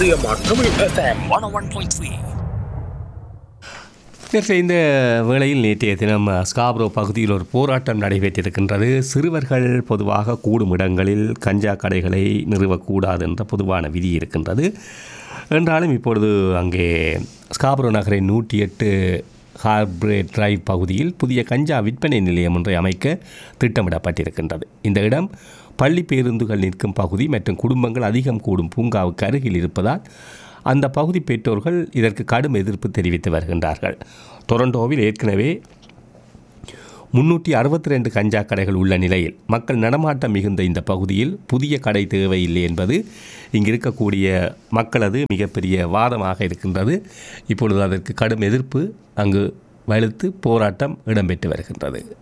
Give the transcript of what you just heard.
CMR Tamil FM one one point three நேற்று இந்த வேளையில் நேற்றைய தினம் ஸ்காப்ரோ பகுதியில் ஒரு போராட்டம் நடைபெற்றிருக்கின்றது சிறுவர்கள் பொதுவாக கூடும் இடங்களில் கஞ்சா கடைகளை நிறுவக்கூடாது என்ற பொதுவான விதி இருக்கின்றது என்றாலும் இப்பொழுது அங்கே ஸ்காப்ரோ நகரின் நூற்றி எட்டு ஹார்பிரேட் டிரைவ் பகுதியில் புதிய கஞ்சா விற்பனை நிலையம் ஒன்றை அமைக்க திட்டமிடப்பட்டிருக்கின்றது இந்த இடம் பள்ளி பேருந்துகள் நிற்கும் பகுதி மற்றும் குடும்பங்கள் அதிகம் கூடும் பூங்காவுக்கு அருகில் இருப்பதால் அந்த பகுதி பெற்றோர்கள் இதற்கு கடும் எதிர்ப்பு தெரிவித்து வருகின்றார்கள் டொரண்டோவில் ஏற்கனவே முன்னூற்றி அறுபத்தி ரெண்டு கஞ்சா கடைகள் உள்ள நிலையில் மக்கள் நடமாட்டம் மிகுந்த இந்த பகுதியில் புதிய கடை தேவையில்லை என்பது இங்கு இருக்கக்கூடிய மக்களது மிகப்பெரிய வாதமாக இருக்கின்றது இப்பொழுது அதற்கு கடும் எதிர்ப்பு அங்கு வலுத்து போராட்டம் இடம்பெற்று வருகின்றது